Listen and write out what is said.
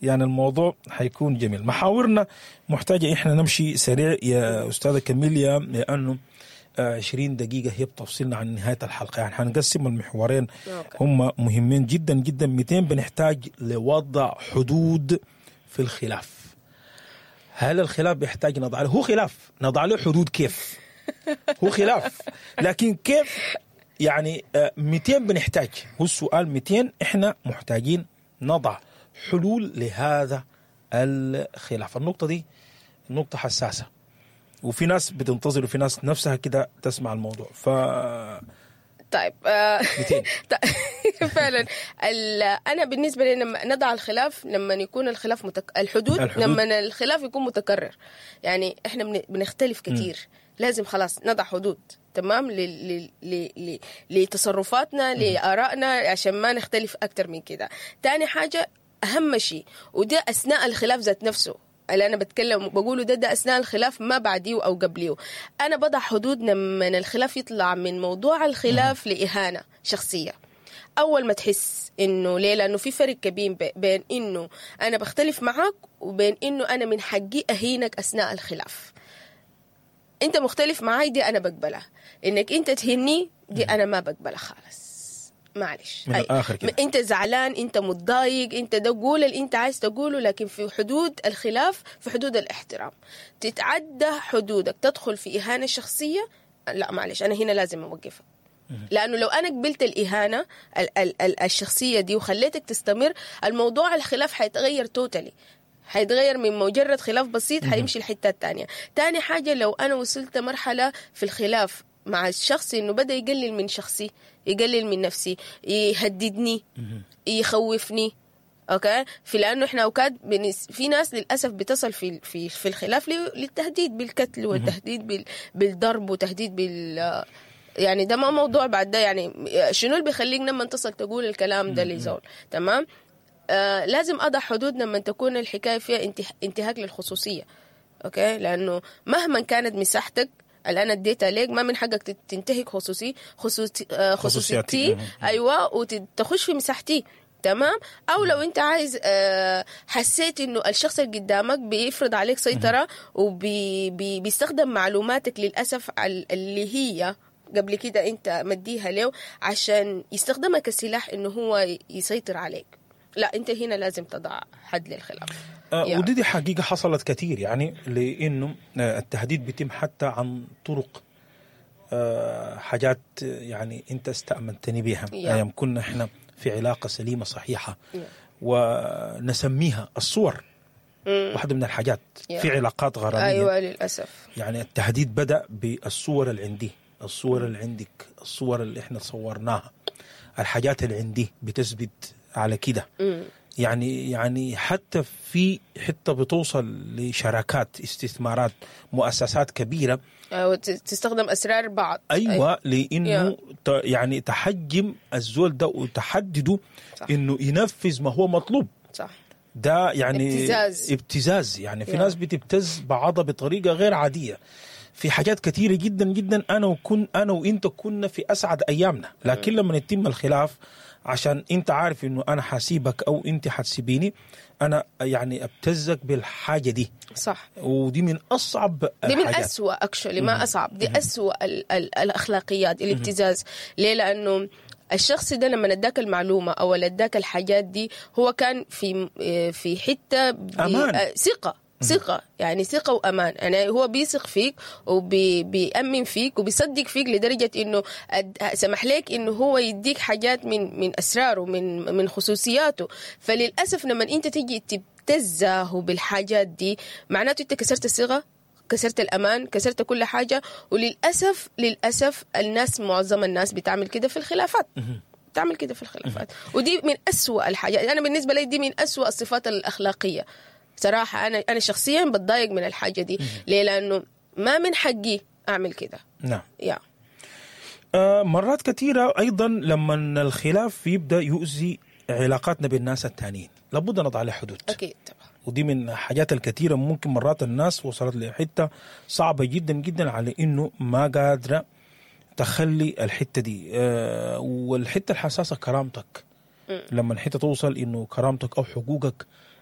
يعني الموضوع حيكون جميل محاورنا محتاجة إحنا نمشي سريع يا أستاذة كاميليا لأنه آه، 20 دقيقة هي بتفصلنا عن نهاية الحلقة يعني حنقسم المحورين أوكي. هم مهمين جدا جدا 200 بنحتاج لوضع حدود في الخلاف هل الخلاف بيحتاج نضع له هو خلاف نضع له حدود كيف هو خلاف لكن كيف يعني آه، 200 بنحتاج هو السؤال 200 احنا محتاجين نضع حلول لهذا الخلاف النقطة دي نقطة حساسة وفي ناس بتنتظر وفي ناس نفسها كده تسمع الموضوع ف طيب آه 200 طيب، فعلا ال- انا بالنسبه لي لما نضع الخلاف لما يكون الخلاف متك... الحدود, الحدود. لما الخلاف يكون متكرر يعني احنا بن- بنختلف كثير لازم خلاص نضع حدود تمام ل... ل... ل... ل... لتصرفاتنا لارائنا عشان ما نختلف اكثر من كده تاني حاجه اهم شيء وده اثناء الخلاف ذات نفسه اللي انا بتكلم بقوله ده ده اثناء الخلاف ما بعديه او قبليه انا بضع حدود لما الخلاف يطلع من موضوع الخلاف لاهانه شخصيه اول ما تحس انه ليه لانه في فرق كبير ب- بين انه انا بختلف معك وبين انه انا من حقي اهينك اثناء الخلاف انت مختلف معاي دي انا بقبلها انك انت تهني دي انا ما بقبلها خالص معلش من أي. الآخر كده. انت زعلان انت متضايق انت ده قول اللي انت عايز تقوله لكن في حدود الخلاف في حدود الاحترام تتعدى حدودك تدخل في اهانه شخصيه لا معلش انا هنا لازم اوقفك لانه لو انا قبلت الاهانه ال- ال- ال- الشخصيه دي وخليتك تستمر الموضوع الخلاف حيتغير توتالي حيتغير من مجرد خلاف بسيط حيمشي الحته الثانيه تاني حاجه لو انا وصلت مرحله في الخلاف مع الشخص انه بدا يقلل من شخصي يقلل من نفسي يهددني يخوفني اوكي في لانه احنا اوقات بنس... في ناس للاسف بتصل في في في الخلاف ل- للتهديد بالقتل والتهديد بال... بالضرب وتهديد بال يعني ده ما موضوع بعد ده يعني شنو اللي بيخليك لما تصل تقول الكلام ده لزول تمام آه لازم اضع حدود لما تكون الحكايه فيها انته... انتهاك للخصوصيه اوكي لانه مهما كانت مساحتك اللي انا اديتها ليك ما من حقك تت- تنتهك خصوصي خصوصي آه خصوصياتي. خصوصيتي مهم. ايوه وتخش في مساحتي تمام او لو انت عايز آه، حسيت انه الشخص اللي قدامك بيفرض عليك سيطره وبيستخدم معلوماتك للاسف على- اللي هي قبل كده انت مديها له عشان يستخدمها كسلاح انه هو يسيطر عليك لا انت هنا لازم تضع حد للخلاف آه، يا. ودي دي حقيقة حصلت كثير يعني لأنه آه، التهديد بيتم حتى عن طرق آه، حاجات آه، يعني أنت استأمنتني بها يا. أيام كنا إحنا في علاقة سليمة صحيحة يا. ونسميها الصور مم. واحدة من الحاجات يا. في علاقات غرامية ايوه للاسف يعني التهديد بدأ بالصور اللي عندي الصور اللي عندك الصور اللي احنا صورناها الحاجات اللي عندي بتثبت على كده مم. يعني يعني حتى في حتة بتوصل لشراكات استثمارات مؤسسات كبيرة أو ت- تستخدم اسرار بعض أيوة لأنه يا. ت- يعني تحجم الزول ده وتحدده صح. إنه ينفذ ما هو مطلوب صح ده يعني ابتزاز. ابتزاز يعني في يا. ناس بتبتز بعضها بطريقه غير عاديه في حاجات كثيره جدا جدا انا وكن انا وانت كنا في اسعد ايامنا لكن لما يتم الخلاف عشان انت عارف انه انا حسيبك او انت حتسيبيني انا يعني ابتزك بالحاجه دي صح ودي من اصعب دي من الحاجات أسوأ اكشولي ما اصعب دي أسوأ ال ال الاخلاقيات الابتزاز ليه لانه الشخص ده لما اداك المعلومه او اللي اداك الحاجات دي هو كان في في حته بي- أمان. آه، ثقه ثقة يعني ثقة وأمان يعني هو بيثق فيك وبيأمن فيك وبيصدق فيك لدرجة إنه أد- سمح لك إنه هو يديك حاجات من من أسراره من من خصوصياته فللأسف لما أنت تيجي تبتزه بالحاجات دي معناته أنت كسرت الثقة كسرت الامان كسرت كل حاجه وللاسف للاسف الناس معظم الناس بتعمل كده في الخلافات بتعمل كده في الخلافات ودي من أسوأ الحاجات انا بالنسبه لي دي من أسوأ الصفات الاخلاقيه صراحه انا انا شخصيا بتضايق من الحاجه دي ليه لانه ما من حقي اعمل كده نعم يا آه، مرات كثيرة أيضا لما الخلاف يبدأ يؤذي علاقاتنا بالناس التانيين لابد نضع له حدود اكيد طبعا ودي من الحاجات الكثيرة ممكن مرات الناس وصلت لحتة صعبة جدا جدا على إنه ما قادرة تخلي الحتة دي آه، والحتة الحساسة كرامتك لما الحتة توصل إنه كرامتك أو حقوقك